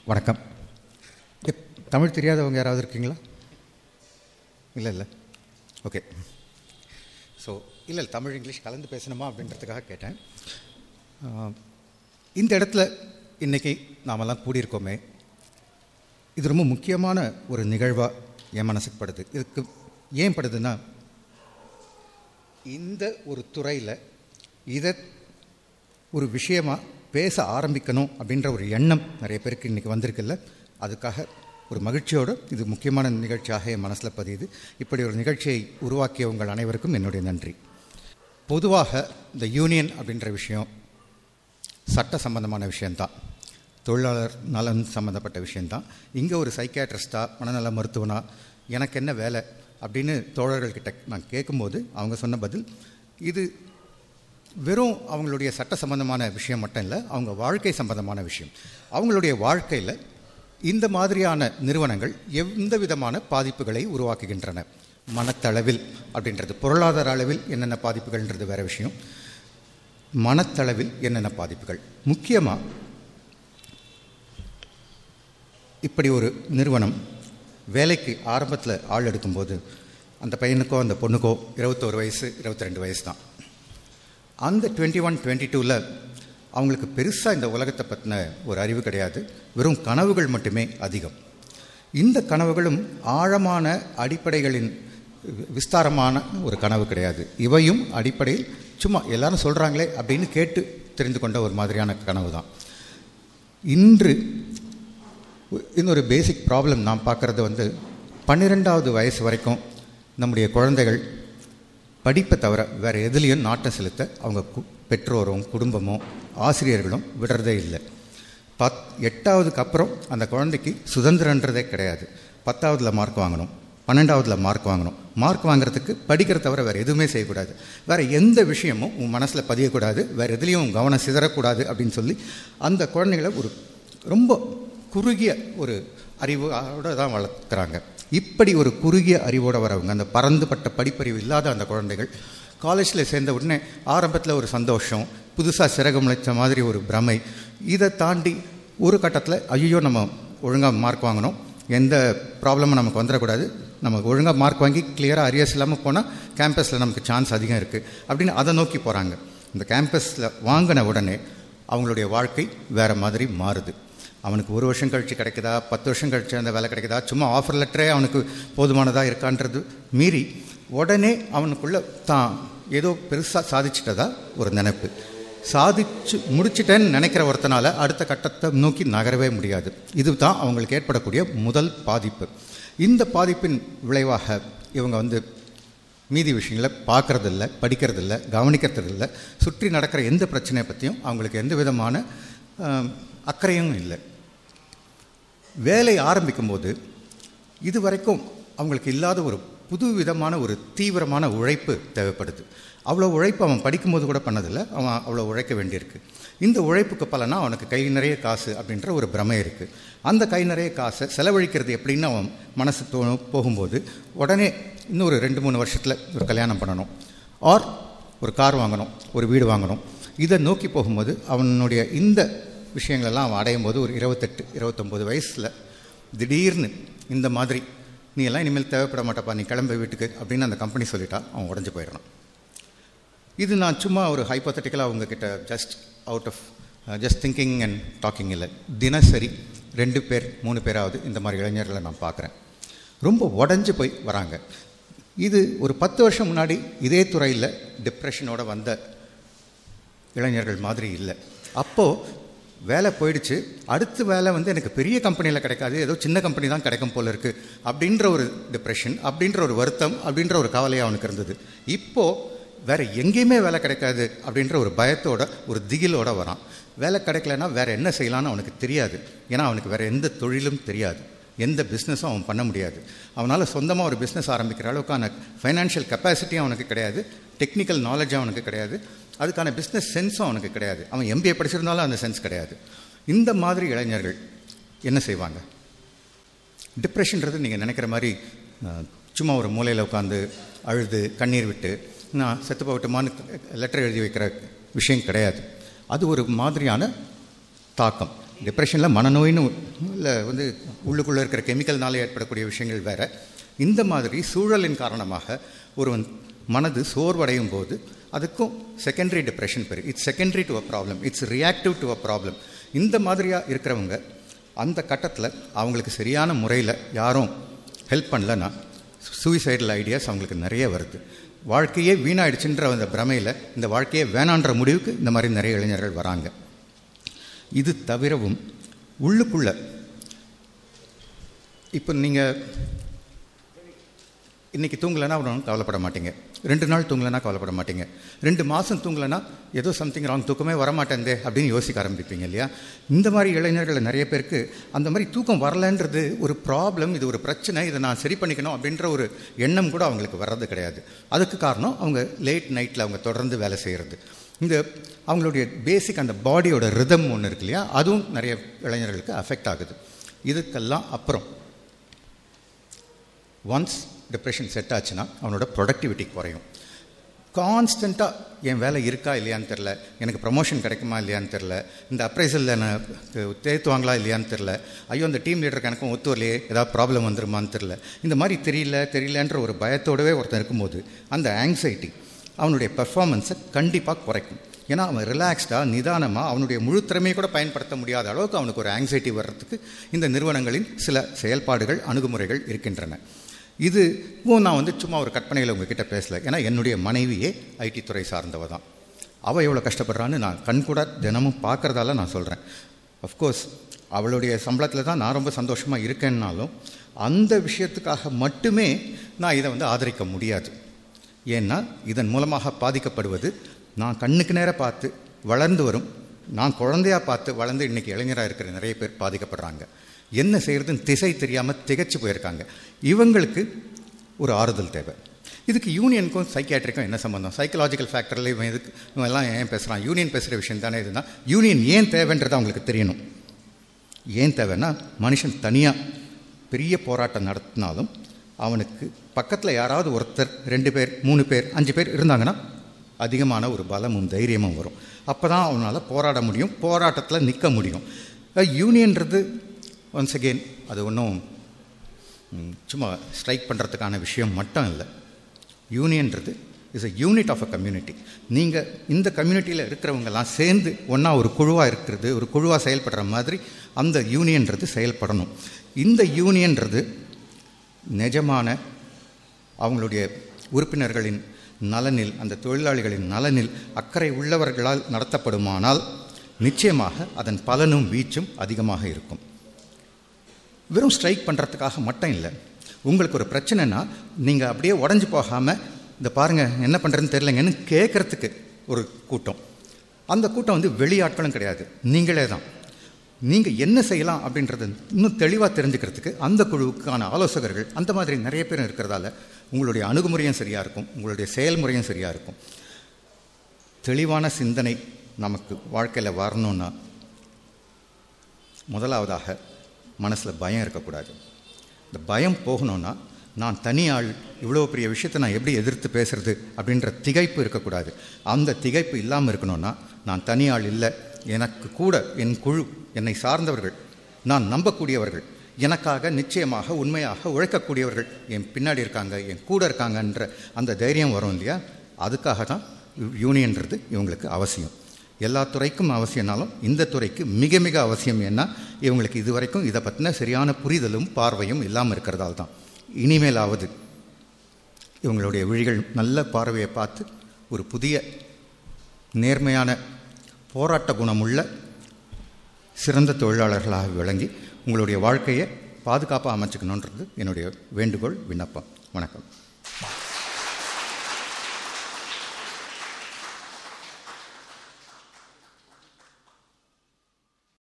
வணக்கம் இங்க தமிழ் தெரியாதவங்க யாராவது இருக்கீங்களா இல்லை இல்லை ஓகே ஸோ இல்லை இல்லை தமிழ் இங்கிலீஷ் கலந்து பேசணுமா அப்படின்றதுக்காக கேட்டேன் ஆஹ், இந்த இடத்துல இன்றைக்கி நாமெல்லாம் கூடியிருக்கோமே இது ரொம்ப முக்கியமான ஒரு நிகழ்வாக என் மனசுக்கு படுது இதுக்கு ஏன் படுதுன்னா இந்த ஒரு துறையில் இதை ஒரு விஷயமா பேச ஆரம்பிக்கணும் அப்படின்ற ஒரு எண்ணம் நிறைய பேருக்கு இன்றைக்கி வந்திருக்குல்ல அதுக்காக ஒரு மகிழ்ச்சியோடு இது முக்கியமான நிகழ்ச்சியாக என் மனசில் பதியுது இப்படி ஒரு நிகழ்ச்சியை உருவாக்கிய உங்கள் அனைவருக்கும் என்னுடைய நன்றி பொதுவாக இந்த யூனியன் அப்படின்ற விஷயம் சட்ட சம்பந்தமான விஷயந்தான் தொழிலாளர் நலன் சம்மந்தப்பட்ட விஷயந்தான் இங்கே ஒரு சைக்கியாட்ரிஸ்டா மனநல மருத்துவனா எனக்கு என்ன வேலை அப்படின்னு தோழர்கள்கிட்ட நான் கேட்கும்போது அவங்க சொன்ன பதில் இது வெறும் அவங்களுடைய சட்ட சம்பந்தமான விஷயம் மட்டும் இல்லை அவங்க வாழ்க்கை சம்பந்தமான விஷயம் அவங்களுடைய வாழ்க்கையில் இந்த மாதிரியான நிறுவனங்கள் எந்த விதமான பாதிப்புகளை உருவாக்குகின்றன மனத்தளவில் அப்படின்றது பொருளாதார அளவில் என்னென்ன பாதிப்புகள்ன்றது வேற விஷயம் மனத்தளவில் என்னென்ன பாதிப்புகள் முக்கியமாக இப்படி ஒரு நிறுவனம் வேலைக்கு ஆரம்பத்தில் ஆள் எடுக்கும்போது அந்த பையனுக்கோ அந்த பொண்ணுக்கோ இருபத்தோரு வயசு இருபத்தி ரெண்டு வயசு தான் அந்த டுவெண்ட்டி ஒன் டுவெண்ட்டி டூவில் அவங்களுக்கு பெருசாக இந்த உலகத்தை பற்றின ஒரு அறிவு கிடையாது வெறும் கனவுகள் மட்டுமே அதிகம் இந்த கனவுகளும் ஆழமான அடிப்படைகளின் விஸ்தாரமான ஒரு கனவு கிடையாது இவையும் அடிப்படையில் சும்மா எல்லாரும் சொல்கிறாங்களே அப்படின்னு கேட்டு தெரிந்து கொண்ட ஒரு மாதிரியான கனவு தான் இன்று இன்னொரு பேசிக் ப்ராப்ளம் நான் பார்க்குறது வந்து பன்னிரெண்டாவது வயசு வரைக்கும் நம்முடைய குழந்தைகள் படிப்பை தவிர வேறு எதுலேயும் நாட்டம் செலுத்த அவங்க கு- பெற்றோரும் குடும்பமும் ஆசிரியர்களும் விடுறதே இல்லை பத் எட்டாவதுக்கு அப்புறம் அந்த குழந்தைக்கு சுதந்திரன்றதே கிடையாது பத்தாவதுல மார்க் வாங்கணும் பன்னெண்டாவதுல மார்க் வாங்கணும் மார்க் வாங்குறதுக்கு படிக்கிற தவிர வேறு எதுவுமே செய்யக்கூடாது வேறு எந்த விஷயமும் உன் மனசில் பதியக்கூடாது வேறு எதுலேயும் உன் கவனம் சிதறக்கூடாது அப்படின்னு சொல்லி அந்த குழந்தைகளை ஒரு ரொம்ப குறுகிய ஒரு அறிவோட தான் வளர்க்குறாங்க இப்படி ஒரு குறுகிய அறிவோட வரவங்க அந்த பறந்துபட்ட படிப்பறிவு இல்லாத அந்த குழந்தைகள் காலேஜில் சேர்ந்த உடனே ஆரம்பத்தில் ஒரு சந்தோஷம் புதுசாக சிறகு முளைச்ச மாதிரி ஒரு பிரமை இதை தாண்டி ஒரு கட்டத்தில் ஐயோ நம்ம ஒழுங்காக மார்க் வாங்கணும் எந்த ப்ராப்ளமும் நமக்கு வந்துடக்கூடாது நமக்கு ஒழுங்காக மார்க் வாங்கி கிளியராக அரியர்ஸ் இல்லாமல் போனால் கேம்பஸில் நமக்கு சான்ஸ் அதிகம் இருக்குது அப்படின்னு அதை நோக்கி போகிறாங்க இந்த கேம்பஸில் வாங்கின உடனே அவங்களுடைய வாழ்க்கை வேறு மாதிரி மாறுது அவனுக்கு ஒரு வருஷம் கழிச்சு கிடைக்குதா பத்து வருஷம் கழிச்சு அந்த வேலை கிடைக்குதா சும்மா ஆஃபர் லெட்டரே அவனுக்கு போதுமானதாக இருக்கான்றது மீறி உடனே அவனுக்குள்ள தான் ஏதோ பெருசாக சாதிச்சிட்டதா ஒரு நினைப்பு சாதிச்சு முடிச்சிட்டேன்னு நினைக்கிற ஒருத்தனால அடுத்த கட்டத்தை நோக்கி நகரவே முடியாது இதுதான் அவங்களுக்கு ஏற்படக்கூடிய முதல் பாதிப்பு இந்த பாதிப்பின் விளைவாக இவங்க வந்து மீதி விஷயங்களை பார்க்கறதில்ல படிக்கிறதில்ல கவனிக்கிறதில்ல சுற்றி நடக்கிற எந்த பிரச்சனையை பற்றியும் அவங்களுக்கு எந்த விதமான ஆம், அக்கறையும் இல்லை வேலை ஆரம்பிக்கும்போது இது வரைக்கும் அவங்களுக்கு இல்லாத ஒரு புது விதமான ஒரு தீவிரமான உழைப்பு தேவைப்படுது அவ்வளோ உழைப்பு அவன் படிக்கும்போது கூட பண்ணதில்லை அவன் அவ்வளோ உழைக்க வேண்டியிருக்கு இந்த உழைப்புக்கு பலனா அவனுக்கு கை நிறைய காசு அப்படின்ற ஒரு பிரமை இருக்குது அந்த கை நிறைய காசை செலவழிக்கிறது எப்படின்னு அவன் மனசு தோ போகும்போது உடனே இன்னொரு ரெண்டு மூணு வருஷத்தில் ஒரு கல்யாணம் பண்ணணும் ஆர் ஒரு கார் வாங்கணும் ஒரு வீடு வாங்கணும் இதை நோக்கி போகும்போது அவனுடைய இந்த விஷயங்களெல்லாம் அவன் அடையும் போது ஒரு இருபத்தெட்டு இருபத்தொம்போது வயசில் திடீர்னு இந்த மாதிரி நீ எல்லாம் இனிமேல் தேவைப்பட மாட்டப்பா நீ கிளம்ப வீட்டுக்கு அப்படின்னு அந்த கம்பெனி சொல்லிட்டா அவன் உடஞ்சு போயிடணும் இது நான் சும்மா ஒரு ஹைப்போத்தட்டிக்கலாக உங்ககிட்ட just out of just thinking and talking இல்லை தினசரி ரெண்டு பேர் மூணு பேராவது இந்த மாதிரி இளைஞர்களை நான் பார்க்குறேன் ரொம்ப உடஞ்சு போய் வராங்க இது ஒரு பத்து வருஷம் முன்னாடி இதே துறையில் டிப்ரெஷனோட வந்த இளைஞர்கள் மாதிரி இல்லை அப்போது வேலை போயிடுச்சு அடுத்த வேலை வந்து எனக்கு பெரிய கம்பெனியில் கிடைக்காது ஏதோ சின்ன கம்பெனி தான் கிடைக்கும் போல இருக்குது அப்படின்ற ஒரு டிப்ரெஷன் அப்படின்ற ஒரு வருத்தம் அப்படின்ற ஒரு கவலை அவனுக்கு இருந்தது இப்போது வேற எங்கேயுமே வேலை கிடைக்காது அப்படின்ற ஒரு பயத்தோட ஒரு திகிலோட வரான் வேலை கிடைக்கலன்னா வேற என்ன செய்யலாம்னு அவனுக்கு தெரியாது ஏன்னா அவனுக்கு வேற எந்த தொழிலும் தெரியாது எந்த பிஸ்னஸும் அவன் பண்ண முடியாது அவனால் சொந்தமாக ஒரு பிஸ்னஸ் ஆரம்பிக்கிற அளவுக்கான ஃபைனான்ஷியல் கெப்பாசிட்டியும் அவனுக்கு கிடையாது டெக்னிக்கல் நாலேஜும் அவனுக்கு கிடையாது அதுக்கான பிஸ்னஸ் சென்ஸும் அவனுக்கு கிடையாது அவன் எம்பிஏ படிச்சிருந்தாலும் அந்த சென்ஸ் கிடையாது இந்த மாதிரி இளைஞர்கள் என்ன செய்வாங்க டிப்ரெஷன்றது நீங்கள் நினைக்கிற மாதிரி அஹ், சும்மா ஒரு மூலையில் உட்காந்து அழுது கண்ணீர் விட்டு நான் செத்து போகட்டுமான்னு லெட்டர் எழுதி வைக்கிற விஷயம் கிடையாது அது ஒரு மாதிரியான தாக்கம் டிப்ரெஷனில் மனநோயின்னு இல்லை வந்து உள்ளுக்குள்ளே இருக்கிற கெமிக்கல்னால ஏற்படக்கூடிய விஷயங்கள் வேறு இந்த மாதிரி சூழலின் காரணமாக ஒருவன் மனது சோர்வடையும் போது அதுக்கும் செகண்டரி டிப்ரெஷன் பேர் it's secondary to a problem it's reactive to a problem இந்த மாதிரியாக இருக்கிறவங்க அந்த கட்டத்தில் அவங்களுக்கு சரியான முறையில் யாரும் ஹெல்ப் பண்ணலன்னா சூசைடல் ஐடியாஸ் அவங்களுக்கு நிறைய வருது வாழ்க்கையே வீணாயிடுச்சுன்ற அந்த பிரமையில் இந்த வாழ்க்கையே வேணான்ற முடிவுக்கு இந்த மாதிரி நிறைய இளைஞர்கள் வராங்க இது தவிரவும் உள்ளுக்குள்ள இப்போ நீங்கள் இன்றைக்கி தூங்கலைன்னா ஒன்றும் கவலைப்பட மாட்டீங்க ரெண்டு நாள் தூங்கலைன்னா கவலைப்பட மாட்டீங்க ரெண்டு மாதம் தூங்கலைன்னா ஏதோ சம்திங் ராங் தூக்கமே வரமாட்டேந்தே அப்படின்னு யோசிக்க ஆரம்பிப்பீங்க இல்லையா இந்த மாதிரி இளைஞர்கள் நிறைய பேருக்கு அந்த மாதிரி தூக்கம் வரலன்றது ஒரு ப்ராப்ளம் இது ஒரு பிரச்சனை இதை நான் சரி பண்ணிக்கணும் அப்படின்ற ஒரு எண்ணம் கூட அவங்களுக்கு வர்றது கிடையாது அதுக்கு காரணம் அவங்க லேட் நைட்டில் அவங்க தொடர்ந்து வேலை செய்கிறது இந்த அவங்களுடைய பேசிக் அந்த பாடியோட ரிதம் ஒன்று இருக்கு இல்லையா அதுவும் நிறைய இளைஞர்களுக்கு அஃபெக்ட் ஆகுது இதுக்கெல்லாம் அப்புறம் ஒன்ஸ் டிப்ரெஷன் செட் ஆச்சுன்னா அவனோட ப்ரொடக்டிவிட்டி குறையும் கான்ஸ்டண்ட்டாக என் வேலை இருக்கா இல்லையான்னு தெரில எனக்கு ப்ரமோஷன் கிடைக்குமா இல்லையான்னு தெரில இந்த அப்ரைசலில் நான் தேத்துவாங்களா இல்லையான்னு தெரில ஐயோ அந்த டீம் லீடருக்கு எனக்கும் ஒத்து வரலையே ஏதாவது ப்ராப்ளம் வந்துருமான்னு தெரில இந்த மாதிரி தெரியல தெரியலன்ற ஒரு பயத்தோடவே ஒருத்தன் இருக்கும்போது அந்த ஆங்ஸைட்டி அவனுடைய பர்ஃபார்மன்ஸை கண்டிப்பாக குறைக்கும் ஏன்னா அவன் ரிலாக்ஸ்டாக நிதானமாக அவனுடைய முழு திறமையை கூட பயன்படுத்த முடியாத அளவுக்கு அவனுக்கு ஒரு ஆங்ஸைட்டி வர்றதுக்கு இந்த நிறுவனங்களின் சில செயல்பாடுகள் அணுகுமுறைகள் இருக்கின்றன இது நான் வந்து சும்மா ஒரு கற்பனையில் உங்ககிட்ட பேசல ஏன்னா என்னுடைய மனைவியே ஐடி துறை சார்ந்தவ தான் அவள் எவ்வளோ கஷ்டப்படுறான்னு நான் கண்கூட தினமும் பார்க்குறதால நான் சொல்கிறேன் அஃப்கோர்ஸ் அவளுடைய சம்பளத்தில் தான் நான் ரொம்ப சந்தோஷமாக இருக்கேன்னாலும் அந்த விஷயத்துக்காக மட்டுமே நான் இதை வந்து ஆதரிக்க முடியாது ஏன்னா இதன் மூலமாக பாதிக்கப்படுவது நான் கண்ணுக்கு நேர பார்த்து வளர்ந்து வரும் நான் குழந்தையாக பார்த்து வளர்ந்து இன்றைக்கி இளைஞராக இருக்கிற நிறைய பேர் பாதிக்கப்படுறாங்க என்ன செய்கிறதுன்னு திசை தெரியாமல் திகச்சு போயிருக்காங்க இவங்களுக்கு ஒரு ஆறுதல் தேவை இதுக்கு யூனியனுக்கும் சைக்கியாட்ரிக்கும் என்ன சம்மந்தம் சைக்கலாஜிக்கல் ஃபேக்டரில் இவன் இதுக்கு இவன் எல்லாம் ஏன் பேசுகிறான் யூனியன் பேசுகிற விஷயம் தானே இதுனா யூனியன் ஏன் தேவைன்றது அவங்களுக்கு தெரியணும் ஏன் தேவைன்னா மனுஷன் தனியாக பெரிய போராட்டம் நடத்தினாலும் அவனுக்கு பக்கத்தில் யாராவது ஒருத்தர் ரெண்டு பேர் மூணு பேர் அஞ்சு பேர் இருந்தாங்கன்னா அதிகமான ஒரு பலமும் தைரியமும் வரும் அப்போ தான் அவனால் போராட முடியும் போராட்டத்தில் நிற்க முடியும் யூனியன்றது ஒன்ஸ் அகெயின் அது ஒன்றும் சும்மா ஸ்ட்ரைக் பண்ணுறதுக்கான விஷயம் மட்டும் இல்லை யூனியன்றது is a unit of a community நீங்கள் இந்த கம்யூனிட்டியில் இருக்கிறவங்கெல்லாம் சேர்ந்து ஒன்றா ஒரு குழுவாக இருக்கிறது ஒரு குழுவாக செயல்படுற மாதிரி அந்த யூனியன்றது செயல்படணும் இந்த யூனியன்றது நிஜமான அவங்களுடைய உறுப்பினர்களின் நலனில் அந்த தொழிலாளிகளின் நலனில் அக்கறை உள்ளவர்களால் நடத்தப்படுமானால் நிச்சயமாக அதன் பலனும் வீச்சும் அதிகமாக இருக்கும் வெறும் ஸ்ட்ரைக் பண்ணுறதுக்காக மட்டும் இல்லை உங்களுக்கு ஒரு பிரச்சனைனா நீங்கள் அப்படியே உடஞ்சி போகாமல் இந்த பாருங்கள் என்ன பண்ணுறதுன்னு தெரிலங்கன்னு கேட்குறதுக்கு ஒரு கூட்டம் அந்த கூட்டம் வந்து வெளியாட்களும் கிடையாது நீங்களே தான் நீங்கள் என்ன செய்யலாம் அப்படின்றது இன்னும் தெளிவாக தெரிஞ்சுக்கிறதுக்கு அந்த குழுவுக்கான ஆலோசகர்கள் அந்த மாதிரி நிறைய பேர் இருக்கிறதால உங்களுடைய அணுகுமுறையும் சரியாக இருக்கும் உங்களுடைய செயல்முறையும் சரியாக இருக்கும் தெளிவான சிந்தனை நமக்கு வாழ்க்கையில் வரணும்னா முதலாவதாக மனசில் பயம் இருக்கக்கூடாது இந்த பயம் போகணும்னா நான் தனி ஆள் இவ்வளோ பெரிய விஷயத்தை நான் எப்படி எதிர்த்து பேசுறது அப்படின்ற திகைப்பு இருக்கக்கூடாது அந்த திகைப்பு இல்லாமல் இருக்கணும்னா நான் தனி ஆள் இல்லை எனக்கு கூட என் குழு என்னை சார்ந்தவர்கள் நான் நம்பக்கூடியவர்கள் எனக்காக நிச்சயமாக உண்மையாக உழைக்கக்கூடியவர்கள் என் பின்னாடி இருக்காங்க என் கூட இருக்காங்கன்ற அந்த தைரியம் வரும் இல்லையா அதுக்காக தான் யூனியன்றது இவங்களுக்கு அவசியம் எல்லா துறைக்கும் அவசியம்னாலும் இந்த துறைக்கு மிக மிக அவசியம் என்ன இவங்களுக்கு இதுவரைக்கும் இதை பற்றின சரியான புரிதலும் பார்வையும் இல்லாமல் இருக்கிறதால தான் இனிமேலாவது இவங்களுடைய விழிகள் நல்ல பார்வையை பார்த்து ஒரு புதிய நேர்மையான போராட்ட குணமுள்ள சிறந்த தொழிலாளர்களாக விளங்கி உங்களுடைய வாழ்க்கையை பாதுகாப்பாக அமைச்சுக்கணுன்றது என்னுடைய வேண்டுகோள் விண்ணப்பம் வணக்கம்